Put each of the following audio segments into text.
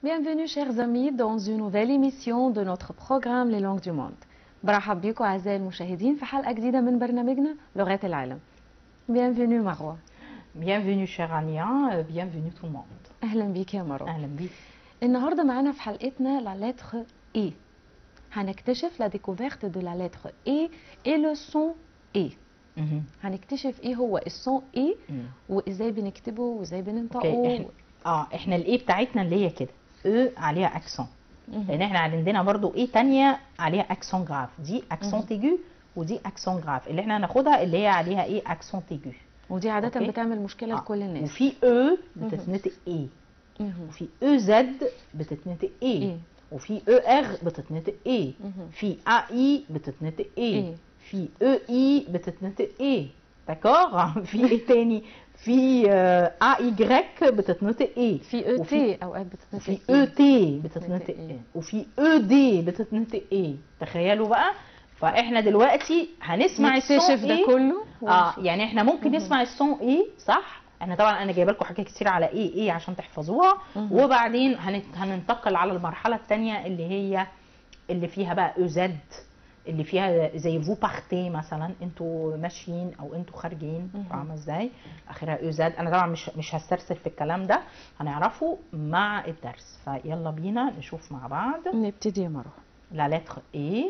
Bienvenue chers amis dans une nouvelle émission de notre programme Les langues du monde. برحب بيكم أعزائي المشاهدين في حلقة جديدة من برنامجنا لغات العالم. Bienvenue مروة. Bienvenue cher Alia, euh, bienvenue tout le monde. أهلا بيك يا مروة. أهلا بيك. النهاردة معانا في حلقتنا la lettre E. هنكتشف la découverte de la lettre E et le son E. مهم. هنكتشف ايه هو الصون ايه مم. وازاي بنكتبه وازاي اوكي بننطقه احنا اه احنا الايه بتاعتنا اللي هي كده او عليها اكسون مهم. لان احنا عندنا برضو ايه تانية عليها اكسون جراف دي اكسون تيجو ودي اكسون جراف اللي احنا هناخدها اللي هي عليها ايه اكسون تيجو ودي عادة أوكي. بتعمل مشكلة آه. لكل الناس وفي او بتتنطق ايه مهم. وفي او زد بتتنطق ايه إيه. وفي او ار بتتنطق ايه مهم. في ا اي بتتنطق ايه إيه. في او اي بتتنطق ايه داكور في ايه تاني في ا اي بتتنطق ايه في او وفي- تي اوقات بتتنطق في إيه. او تي بتتنطق بتتنطق ايه إيه. وفي او دي بتتنطق ايه تخيلوا بقى فاحنا دلوقتي هنسمع الصوت نكتشف ده ايه كله اه يعني احنا ممكن نسمع الصون ايه صح احنا طبعا انا جايبه لكم حاجات كتير على ايه ايه عشان تحفظوها مهم. وبعدين هنت- هننتقل على المرحله الثانيه اللي هي اللي فيها بقى او زد اللي فيها زي فو بارتي مثلا انتوا ماشيين او انتوا خارجين مهم. فاهمه ازاي اخرها او زد انا طبعا مش مش هسترسل في الكلام ده هنعرفه مع الدرس فيلا بينا نشوف مع بعض نبتدي يا مروه la lettre E.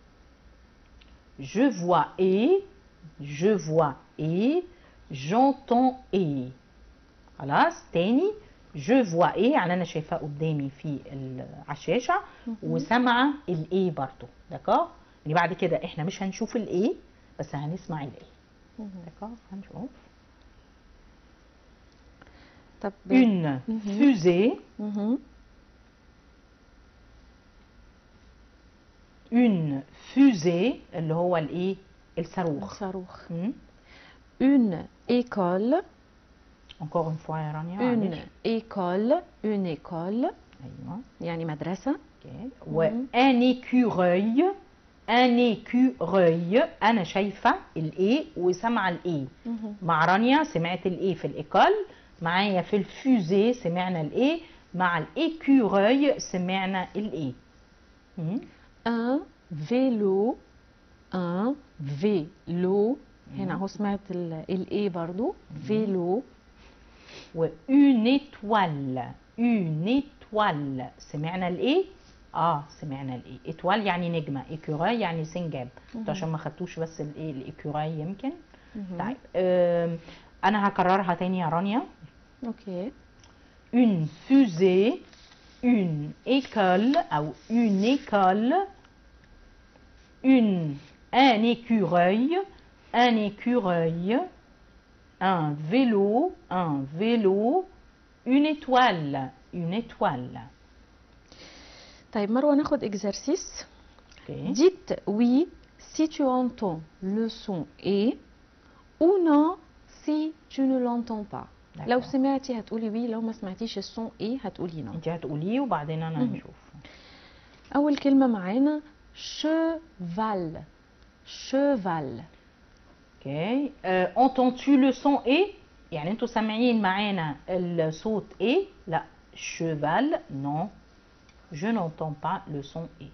Je vois E. Je vois E. J'entends E. خلاص تاني je vois E يعني انا شايفاه قدامي في ال- على الشاشه وسامعه الاي برضو دكا يعني بعد كده احنا مش هنشوف الاي بس هنسمع الاي دكا هنشوف طب une fusée مهم. une fusée اللي هو الايه الصاروخ صاروخ مم. une école encore une fois يا رانيا une معلش. école une école ايوه يعني مدرسة اوكي وان écureuil ان écureuil انا شايفه الاي وسامعه الاي مع رانيا سمعت الاي في الايكول معايا في الفوزي سمعنا الاي مع الايكورeuil سمعنا الاي مم. un vélo un vélo هنا اهو سمعت الاي برضو فيلو و une étoile une étoile سمعنا الايه اه سمعنا الايه étoile يعني نجمه écureuil يعني سنجاب انتوا عشان ما خدتوش بس الايه l'écureuil يمكن طيب آم، انا هكررها تاني يا رانيا اوكي une fusée une école او une école une un écureuil un écureuil un vélo un vélo une étoile une étoile طيب مروه ناخد اكزرسيس Ok. dites oui si tu entends le son et ou non si tu ne l'entends pas لو D'accord. سمعتي هتقولي وي لو ما سمعتيش الصون ايه هتقولي نو انت هتقوليه وبعدين انا مهم. هنشوف اول كلمه معانا cheval cheval اوكي آه، entends-tu le son et يعني انتوا سامعين معانا الصوت et لا cheval non je n'entends pas le son et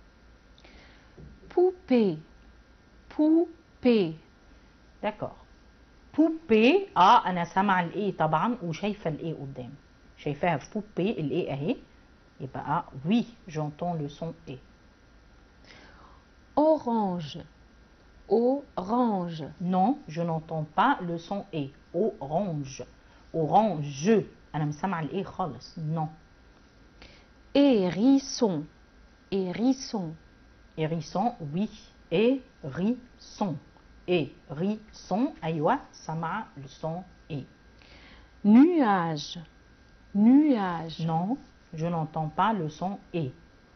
poupée poupée d'accord poupée اه انا سامعه الايه طبعا وشايفه الايه قدام شايفاها في poupée الايه اهي يبقى آه oui j'entends le son et orange orange non je n'entends pas le son et orange orange انا مش سامعه الايه خالص non hérisson hérisson hérisson oui hérisson hérisson ايوه سامعه le son et nuage nuage non je n'entends pas le son et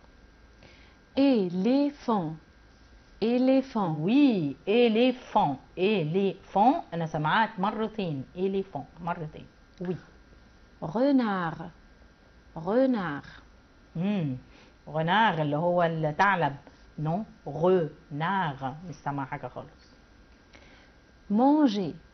éléphant éléphant Oui, éléphant. éléphant أنا سمعت مرتين éléphant مرتين oui renard renard مم. renard اللي هو الثعلب non renard مش سامعة حاجة خالص manger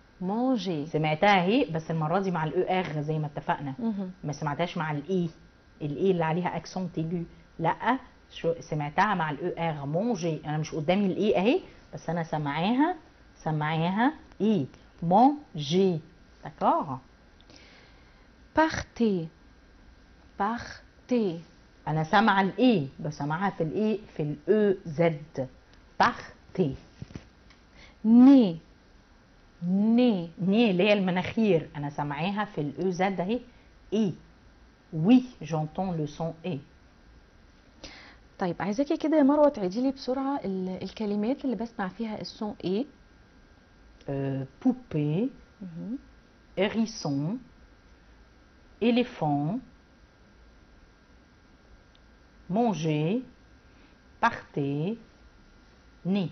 manger سمعتها اهي بس المرة دي مع الاو ار زي ما اتفقنا مهم. ما سمعتهاش مع الاي الاي اللي عليها اكسون تيجو لا شو سمعتها مع الاو ار مونجي انا مش قدامي الاي اهي بس انا سامعاها سامعاها اي مونجي داكور partez partez انا سامعه الاي بس سامعاها في الاي في الاو زد بارتي nez nez ني اللي هي المناخير انا سامعاها في الاو زد اهي اي وي جونتون لو سون اي طيب عايزاكي كده يا مروه تعيدي لي بسرعه ال- الكلمات اللي بسمع فيها الصون ايه poupée hérisson éléphant manger partez nez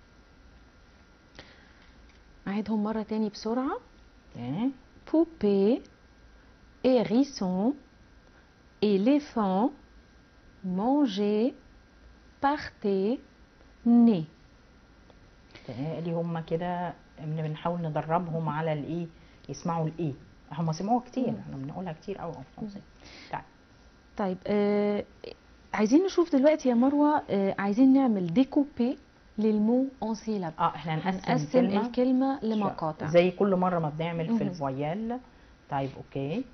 اعيدهم مره تاني بسرعه Ok. poupée hérisson éléphant manger partez nez اللي هم كده بن- بنحاول ندربهم على الايه يسمعوا الايه هم سمعوها كتير مم. احنا بنقولها كتير قوي فرنسي طيب طيب آه عايزين نشوف دلوقتي يا مروه آه عايزين نعمل ديكوبي للمو اون سيلاب اه احنا هنقسم هنقسم الكلمه الكلمه لمقاطع زي كل مره ما بنعمل في مهم. الفويال طيب اوكي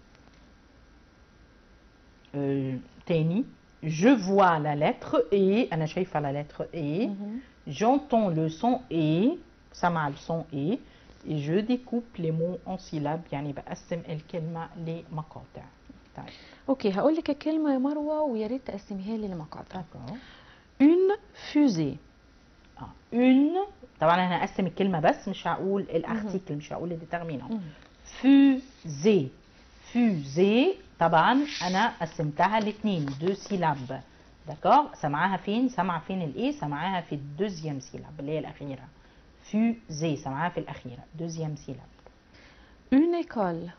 آه، تاني je vois la lettre E انا شايفه la lettre E مهم. j'entends le son E سمع le son E et je découpe les mots en syllabes يعني بقسم الكلمه لمقاطع طيب اوكي هقول لك الكلمه يا مروه ويا ريت تقسميها لي لمقاطع d'accord une fusée اه une طبعا انا هقسم الكلمه بس مش هقول الارتيكل مش هقول الديترمينون مهم. fusée fusée طبعا انا قسمتها لاتنين دو سيلاب داكور سمعاها فين سمع فين الايه سمعاها في الدوزيام سيلاب اللي هي الاخيره fusée سمعاها في الاخيره دوزيام سيلاب une école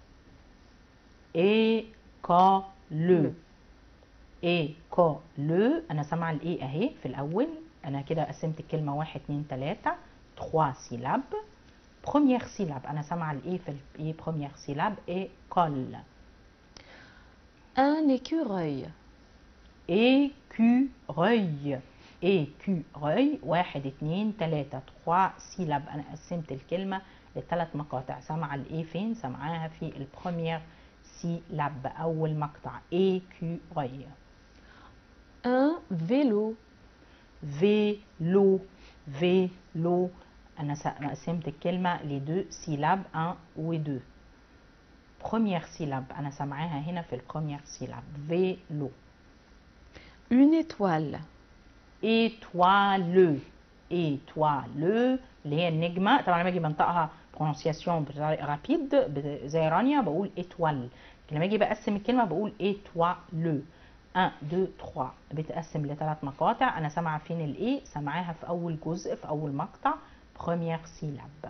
école école انا سامعه الايه اهي في الاول انا كده قسمت الكلمه واحد اتنين تلاته trois syllabes première syllabe انا سامعه الايه في الايه première syllabe école un écureuil écureuil écureuil واحد اتنين تلاتة trois syllabes أنا قسمت الكلمة لثلاث مقاطع سامعة الإيه فين؟ سامعاها في البروميير syllabe أول مقطع écureuil un vélo vélo vélo أنا س- أنا قسمت الكلمة لدو syllabes 1 و 2 première syllabe أنا سامعاها هنا في البروميير syllabe vélo une étoile étoile étoile اللي هي النجمة طبعا لما اجي بنطقها prononciation بطريقة رابيد ب- زي رانيا بقول étoile لكن لما اجي بقسم الكلمة بقول étoile 1 2 3 بتقسم لثلاث مقاطع انا سامعة فين الايه سامعاها في اول جزء في اول مقطع première syllabe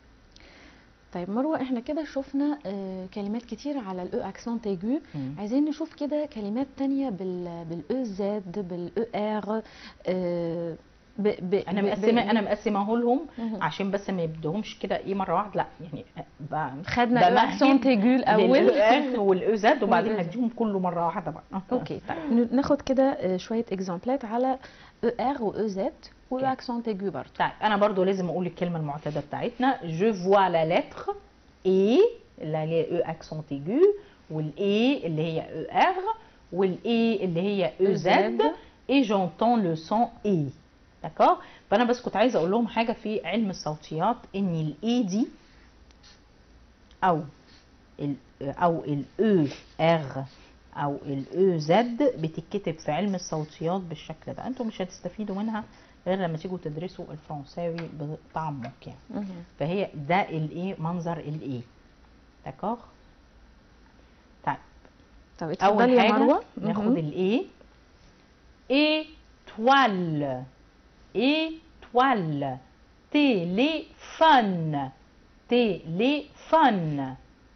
طيب مروه احنا كده شفنا آه كلمات كتير على الاو اكسنت ايجو مم. عايزين نشوف كده كلمات تانية بال بالاو زد بالاو ار آه ب ب انا ب- مقسمه ب- انا مقسمه لهم مهم. عشان بس ما يبدوهمش كده ايه مره واحده لا يعني ب- خدنا الاو بمهد اكسنت ايجو الاول للأر والاو زد وبعدين والأو زد. هديهم كله مره واحده بقى اوكي طيب ن- ناخد كده آه، شويه اكزامبلات على او ار واو زد واو اكسنت ايجو برضه طيب انا برضو لازم اقول الكلمه المعتاده بتاعتنا جو فوا لا لتر اي اللي هي او اكسنت ايجو والاي اللي هي او ار والاي اللي هي او زد اي جونتون لو سون اي داكور فانا بس كنت عايزه اقول لهم حاجه في علم الصوتيات ان الاي دي او ال او الاو ار او الاو زد بتتكتب في علم الصوتيات بالشكل ده انتوا مش هتستفيدوا منها غير لما تيجوا تدرسوا الفرنساوي بتعمق يعني مهم. فهي ده الايه منظر الايه داكور طيب طب اول اتفضلي يا حاجه مروه ناخد مهم. الايه étoile étoile téléphone téléphone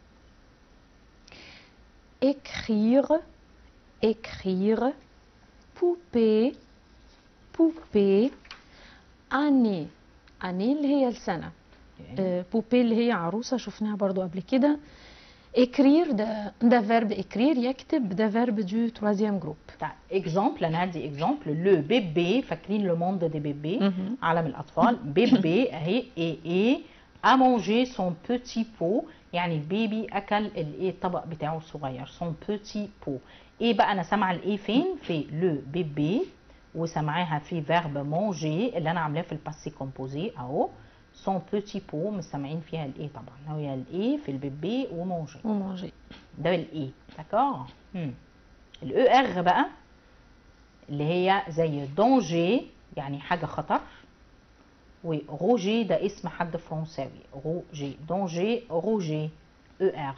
écrire écrire poupée poupée année année اللي هي السنة آه، بوبي اللي هي عروسة شفناها برضو قبل كده écrire ده ده verbe écrire يكتب ده verbe du troisième groupe طيب اكزامبل انا هدي اكزامبل لو بيبي فاكرين لو موند دي بيبي مهم. عالم الاطفال بيبي اهي اي اي a mangé son petit pot يعني البيبي اكل الايه الطبق بتاعه الصغير son petit pot ايه بقى انا سامعه الايه فين في لو بيبي وسامعاها في فيرب مونجي اللي انا عاملاه في الباسي كومبوزي اهو son petit pot مش سامعين فيها الايه طبعا هي الايه في البيبي ومونجي ou manger ده الاي داكور الاو ار بقى اللي هي زي دونجي يعني حاجه خطر وروجي ده اسم حد فرنساوي روجي دونجي روجي او ار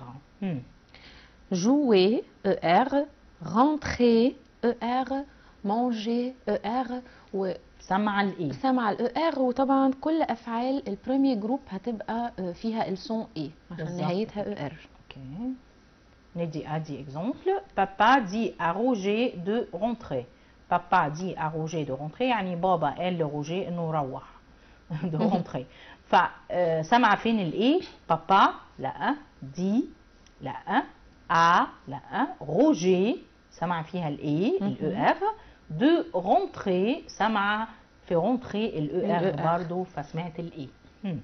jouer ER rentrer ER manger ER سمع الاي وسمع ال ER وطبعا كل افعال البريمي جروب هتبقى آه، فيها السون اي عشان بالظبط نهايتها ER اوكي ندي ادي اكزومبل بابا دي à روجي دو رونتري بابا دي à روجي دو رونتري يعني بابا قال لروجي انه روح دو رونتري فسمع فين الاي بابا لا دي لا ا لا روجي سمع فيها الاي الاو ار دو رونتري سمع في رونتري الاو ار ال ER. برضه فسمعت الاي هم.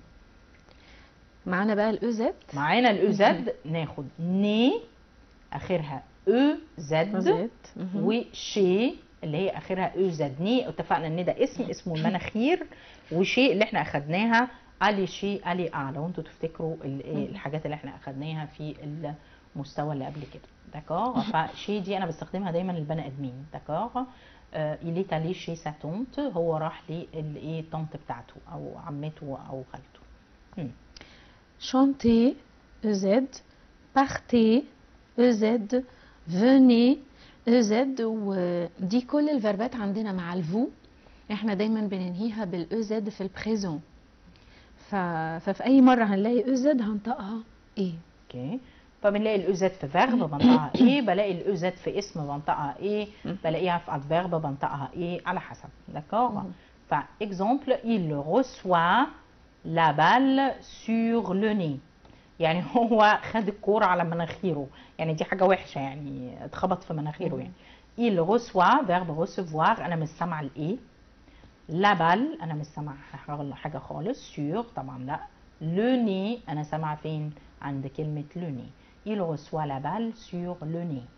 معانا بقى الاو زد معانا الاو زد ناخد ني اخرها او زد زد وشي اللي هي اخرها او زد ني اتفقنا ان ده اسم اسمه المناخير وشي اللي احنا اخدناها الي شي الي ا لو انتوا تفتكروا ال- إيه الحاجات اللي احنا اخدناها في المستوى اللي قبل كده داكور فشي دي انا بستخدمها دايما للبني ادمين داكور il est allé chez sa tante هو راح للايه طنط بتاعته او عمته او خالته هم. chanter EZ partez EZ venez EZ ودي كل الفيربات عندنا مع الفو احنا دايما بننهيها بالاو زد في البريزون ف... ففي اي مره هنلاقي او زد هنطقها ايه اوكي فبنلاقي الاوزات في فيرب بنطقها ايه بلاقي الاوزات في اسم بنطقها ايه بلاقيها في ادفيرب بنطقها ايه على حسب داكور فاكزومبل il reçoit la balle sur le nez يعني هو خد الكورة على مناخيره يعني دي حاجة وحشة يعني اتخبط في مناخيره يعني il reçoit verbe recevoir انا مش سامعة الايه لا بال انا مش سامعه حاجه حاجة خالص سور طبعا لا لو ني انا سامعه فين عند كلمه لو ني il reçoit la balle sur le nez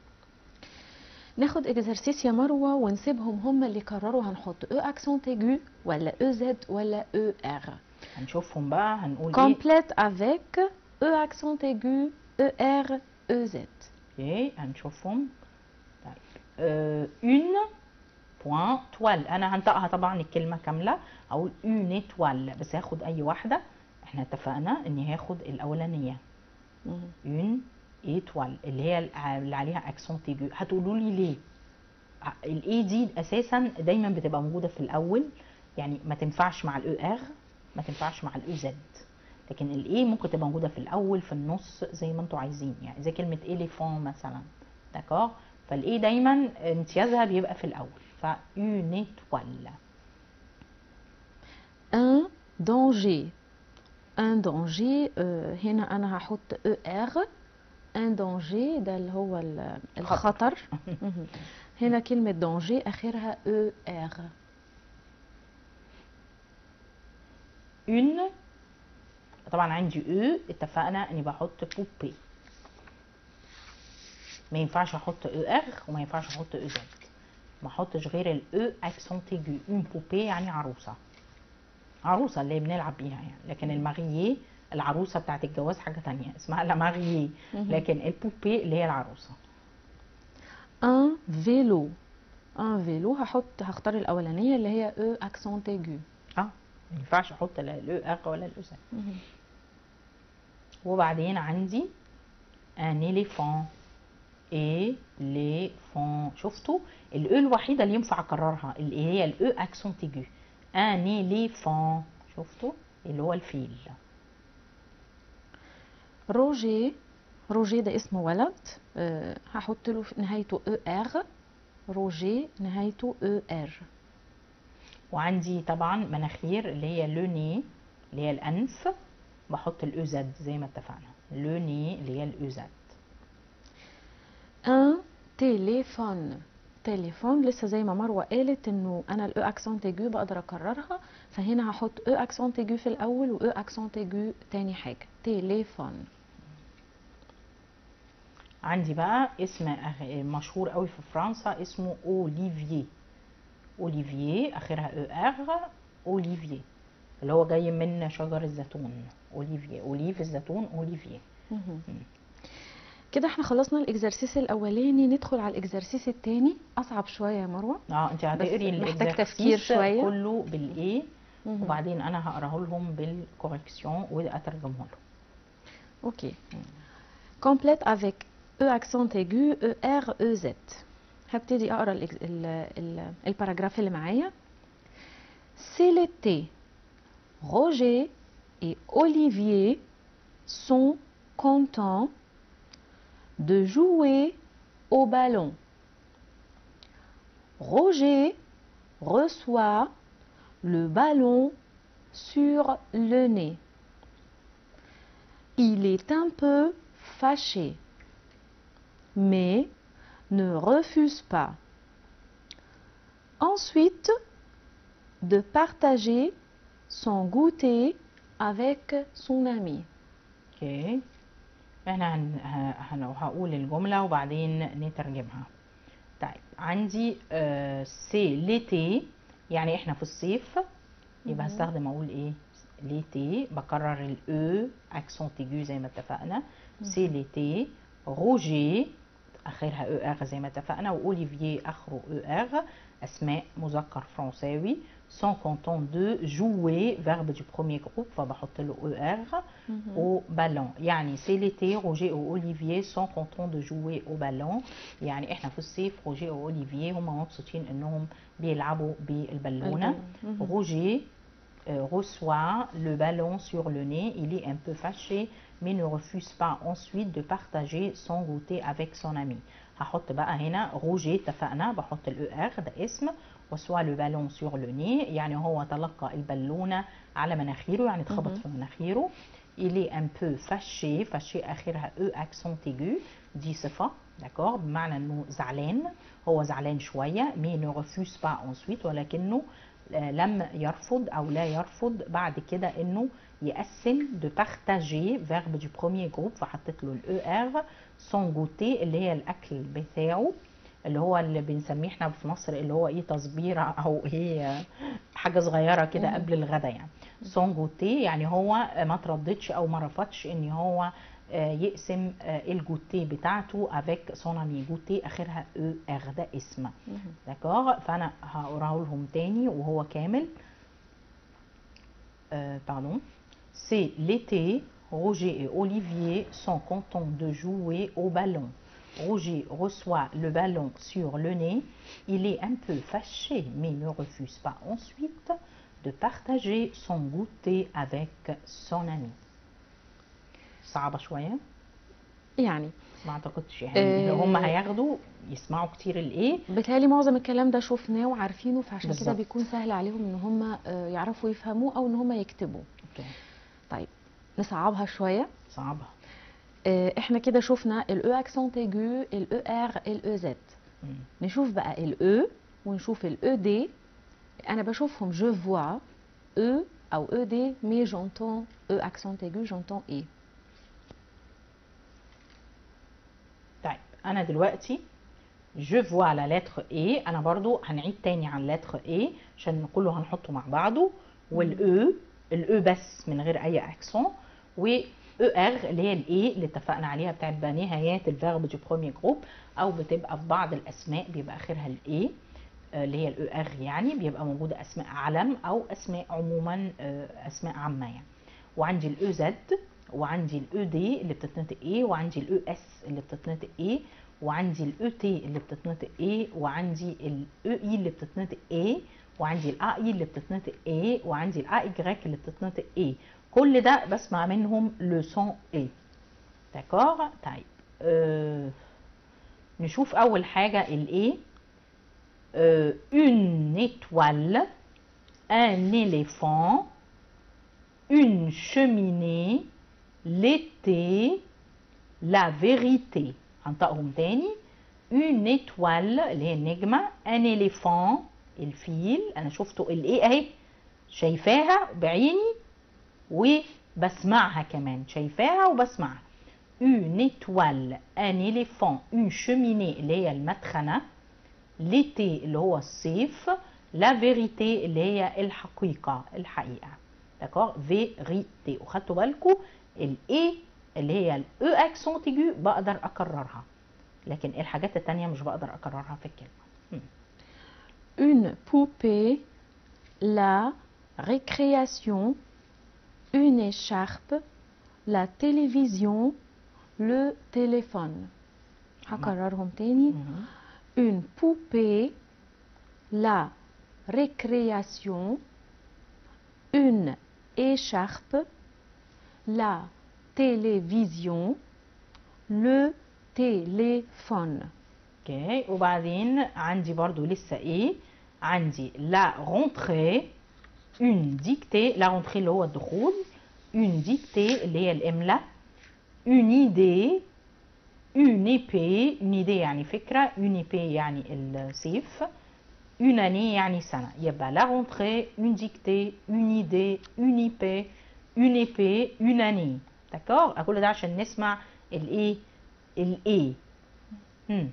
ناخد اكزرسيس يا مروه ونسيبهم هم اللي قرروا هنحط او اكسنت ايجو ولا او زد ولا او ار هنشوفهم بقى هنقول ايه complète avec e accent aigu e r e z اوكي هنشوفهم طيب euh, une point toile انا هنطقها طبعا الكلمه كامله اقول une étoile بس هاخد اي واحده احنا اتفقنا اني هاخد الاولانيه une étoile اللي هي اللي عليها اكسون تيجو هتقولوا لي ليه الاي دي اساسا دايما بتبقى موجوده في الاول يعني ما تنفعش مع الاو ار ما تنفعش مع الاو زد لكن الاي ممكن تبقى موجوده في الاول في النص زي ما انتوا عايزين يعني زي كلمه اليفون مثلا داكور فالاي دايما امتيازها بيبقى في الاول ف une étoile un danger un danger آه، هنا انا هحط e r un danger ده اللي هو ال- الخطر مهم. هنا كلمة danger اخرها e r une طبعا عندي او اتفقنا اني بحط بوبي ما ينفعش احط او ار وما ينفعش احط او زد ما احطش غير الاو اكسنت ايجو اون بوبي يعني عروسه عروسه اللي بنلعب بيها يعني لكن الماريي العروسه بتاعت الجواز حاجه تانية اسمها لا ماريي لكن البوبي اللي هي العروسه un vélo un vélo هحط هختار الاولانية اللي هي e accent aigu اه ما ينفعش احط لا الاو ار ولا الاو زد وبعدين عندي ان اليفون اليفون شفتوا الاو الوحيده اللي ينفع اكررها اللي هي الاو اكسون تيجو ان اليفون شفتوا اللي هو الفيل روجي روجي ده اسم ولد أه هحط له في نهايته او ار روجي نهايته او ار وعندي طبعا مناخير اللي هي لو ني اللي هي الانف بحط الاو زد زي ما اتفقنا لو ني اللي هي الاو زد ان تليفون تليفون لسه زي ما مروه قالت انه انا الاو اكسنت ايجو بقدر اكررها فهنا هحط او اكسنت ايجو في الاول واو اكسنت ايجو تاني حاجه تليفون عندي بقى اسم أغ- مشهور قوي في فرنسا اسمه اوليفييه اوليفييه اخرها او ار اوليفييه اللي هو جاي من شجر الزيتون اوليفييه اوليف الزيتون اوليفييه مهم. كده احنا خلصنا الاكزرسيس الاولاني ندخل على الاكزرسيس التاني اصعب شويه يا مروه اه انت هتقري محتاج الإكزرسيس تفكير شوية. كله بالايه مهم. وبعدين انا هقراه لهم بالكوركسيون واترجمه لهم Ok. Complète avec E accent aigu, E R E Z. هبتدي اقرا ال ال ال الباراجراف اللي معايا. C'est l'été. Roger et Olivier sont contents de jouer au ballon. Roger reçoit le ballon sur le nez. Il est un peu fâché, mais ne refuse pas. Ensuite, de partager son goûter avec son ami. اوكي احنا هن... ه- هن... هقول الجملة وبعدين نترجمها طيب عندي سي ليتي يعني احنا في الصيف يبقى مهم. هستخدم اقول ايه ليتي بكرر الاو اكسون تيجو زي ما اتفقنا سي ليتي روجي اخرها او ار زي ما اتفقنا واوليفييه اخره او ار اسماء مذكر فرنساوي sont contents de jouer verbe du premier groupe فبحط له او ار au ballon يعني سي ليتي روجي او اوليفييه سون كونتون دو جوي او بالون يعني احنا في الصيف روجي او اوليفييه هم مبسوطين انهم بيلعبوا بالبالونه Mhm. روجي euh, reçoit le ballon sur le nez il est un peu fâché mais ne refuse pas ensuite de partager son goûter avec son ami هحط بقى هنا روجي اتفقنا بحط الاو ار ده اسم وسوا لو بالون سور لو ني يعني هو تلقى البالونه على مناخيره يعني اتخبط مهم. في مناخيره il est un peu fâché fâché اخرها او accent aigu دي صفه داكور بمعنى انه زعلان هو زعلان شويه مي ne refuse pas ensuite ولكنه آه، لم يرفض او لا يرفض بعد كده انه يقسم دو بارتاجي فيرب دو بروميير جروب فحطيت له الاو ار سون جوتي اللي هي الاكل بتاعه اللي هو اللي بنسميه احنا في مصر اللي هو ايه تصبيره او ايه حاجه صغيره كده مم. قبل الغدا يعني سون جوتي يعني هو ما ترددش او ما رفضش ان هو آه، يقسم آه، الجوتي بتاعته افيك سون امي جوتي اخرها او ار ده اسم Mhm. داكور فانا هقراه لهم تاني وهو كامل Euh, pardon. C'est l'été. Roger et Olivier sont contents de jouer au ballon. Roger reçoit le ballon sur le nez. Il est un peu fâché, mais ne refuse pas ensuite de partager son goûter avec son ami. صعبة شوية يعني ما اعتقدش يعني آه. هم هياخدوا يسمعوا كتير الايه بالتالي معظم الكلام ده شفناه وعارفينه فعشان كده بالظبط. بيكون سهل عليهم ان هم آه، يعرفوا يفهموه او ان هم يكتبوا اوكي طيب نصعبها شويه صعبة آه، احنا كده شفنا الاو اكسنت ايجو الاو ار الاو زد مم. نشوف بقى الاو ونشوف الاو دي انا بشوفهم جو فوا او او او دي مي جونتون او اكسنت ايجو جونتون اي طيب انا دلوقتي جو فوا لا لتر اي انا برضو هنعيد تاني عن لتر اي عشان كله هنحطه مع بعضه والاو الاو بس من غير اي اكسون و او ار اللي هي الاي اللي اتفقنا عليها بتاعت بقى نهايات الفيرب دو بروميير جروب او بتبقى في بعض الاسماء بيبقى اخرها الاي اللي هي الاو ار يعني بيبقى موجوده اسماء علم او اسماء عموما آه، اسماء عامه يعني وعندي الاو زد وعندي الاو دي اللي بتتنطق ايه وعندي الاو اس اللي بتتنطق ايه وعندي الاو تي اللي بتتنطق ايه وعندي الاو اي اللي بتتنطق ايه وعندي الا اي اللي بتتنطق ايه وعندي الا ايجريك اللي بتتنطق ايه كل ده بسمع منهم لو سون ايه داكور طيب أه نشوف اول حاجه الايه euh, une étoile, un éléphant, une cheminée, l'été, la vérité. هنطقهم تاني une étoile اللي هي النجمة un éléphant الفيل أنا شفته الإيه أهي شايفاها بعيني وبسمعها كمان شايفاها وبسمعها une étoile un éléphant une cheminée اللي هي المدخنة l'été اللي هو الصيف la vérité اللي هي الحقيقة الحقيقة داكور vérité وخدتوا بالكم الاي اللي هي الاو اكسون تيجو بقدر اكررها لكن الحاجات التانية مش بقدر اكررها في الكلمة une poupée, la récréation, une écharpe, la télévision, le téléphone. هكررهم تاني. Une poupée, la récréation, une écharpe, la télévision, le téléphone. اوكي وبعدين عندي برضو لسه ايه عندي لا rentrée une dictée لا rentrée اللي هو الدخول une dictée اللي هي الإملاء une idée une épée une idée يعني فكرة une épée يعني السيف une année يعني سنة يبقى la rentrée une dictée une idée une épée une épée une année d'accord كل ده عشان نسمع الايه الايه هم.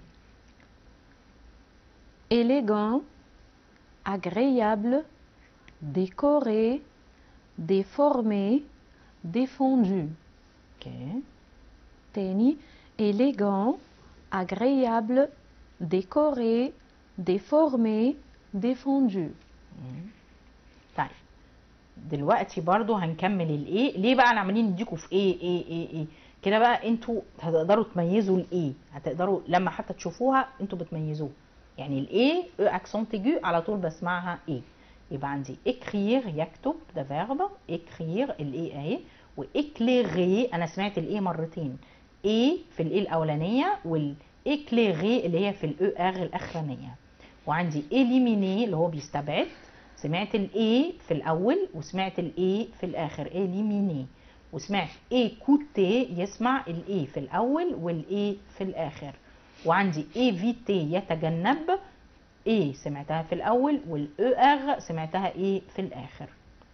élégant, agréable, décoré, déformé, défendu. اوكي تاني élégant, agréable, décoré, déformé, défendu. طيب دلوقتي برضو هنكمل الايه ليه بقى انا عمالين نديكوا في ايه ايه ايه ايه كده بقى انتوا هتقدروا تميزوا الايه هتقدروا لما حتى تشوفوها انتوا بتميزوها يعني الايه او اكسون تيجو على طول بسمعها ايه يبقى عندي écrire يكتب ده فيرب écrire الايه اهي وايكليغي انا سمعت الايه مرتين ايه في الايه الاولانيه والايكليغي اللي هي في الاو ار الاخرانيه وعندي éliminer اللي هو بيستبعد سمعت الاي في الاول وسمعت الاي في الاخر éliminer وسمعت écouter يسمع الاي في الاول والاي في الاخر وعندي éviter يتجنب ايه سمعتها في الاول والاو ار سمعتها ايه في الاخر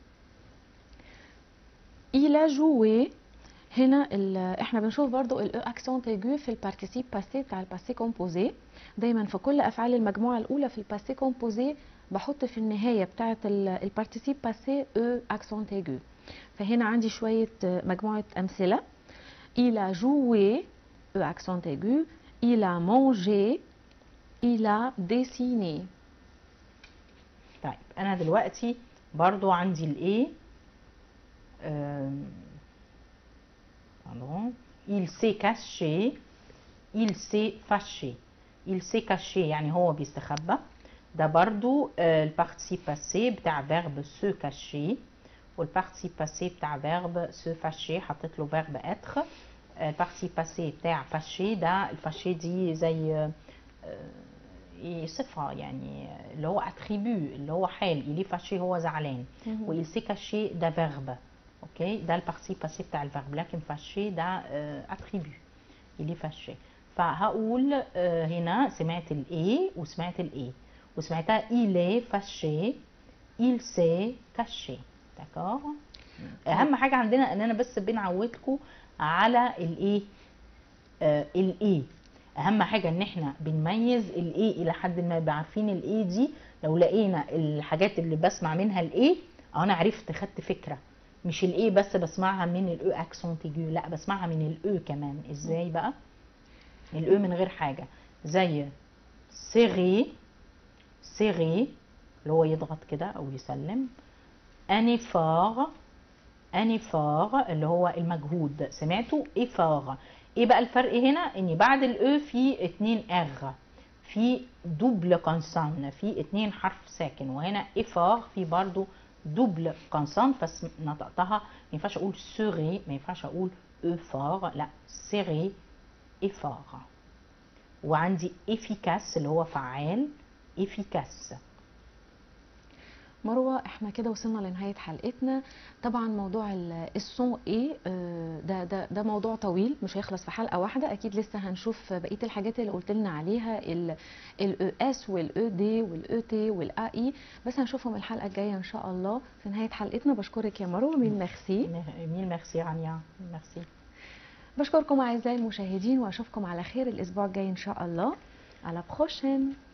Il a joué هنا ال- احنا بنشوف برضو الاو اكسون تيجو في البارتيسيب باسي بتاع الباسي كومبوزي دايما في كل افعال المجموعه الاولى في الباسي كومبوزي بحط في النهايه بتاعه البارتيسيب باسي او اكسون تيجو فهنا عندي شويه آه، مجموعه امثله il a joué او اكسون تيجو il a mangé il a dessiné طيب انا دلوقتي برضو عندي الايه آم، pardon. il s'est caché il s'est fâché il s'est caché يعني هو بيستخبى ده برضو البارتيسيب باسي بتاع فيرب سو كاشي والبارتيسيب باسي بتاع فيرب سو فاشي حطيت له فيرب اتر البارتيسيب باسي بتاع فاشي ده الفاشي دي زي آه، إيه صفة يعني اللي هو اتريبيو اللي هو حال إلي فاشي هو زعلان وإل سي كاشي ده فيرب اوكي ده البارتيسيب باسي بتاع الفيرب لكن فاشي ده اتريبيو إلي فاشي فهقول آه، هنا سمعت الاي وسمعت الاي وسمعتها il est fâché il s'est caché d'accord اهم حاجه عندنا ان انا بس بنعودكم على الايه آه الايه اهم حاجه ان احنا بنميز الايه الى حد ما يبقى عارفين الايه دي لو لقينا الحاجات اللي بسمع منها الايه اه انا عرفت خدت فكره مش الايه بس بسمعها من الاو اكسون تيجو لا بسمعها من الاو كمان ازاي بقى الاو من غير حاجه زي سيري سيري اللي هو يضغط كده او يسلم انيفار انيفار اللي هو المجهود سمعتوا افار ايه بقى الفرق هنا ان بعد الاو في اتنين ار في دوبل كونسان في اتنين حرف ساكن وهنا افار في برضو دوبل كونسان فنطقتها ما ينفعش اقول سوري ما ينفعش اقول افار لا سيري افار وعندي efficace اللي هو فعال efficace مروه احنا كده وصلنا لنهايه حلقتنا طبعا موضوع ال- السون ايه آه، ده ده ده موضوع طويل مش هيخلص في حلقه واحده اكيد لسه هنشوف بقيه الحاجات اللي قلت لنا عليها الاو اس والاو دي والاو تي والا اي بس هنشوفهم الحلقه الجايه ان شاء الله في نهايه حلقتنا بشكرك يا مروه من ميرسي ميل ميرسي رانيا ميرسي بشكركم اعزائي المشاهدين واشوفكم على خير الاسبوع الجاي ان شاء الله على بروشين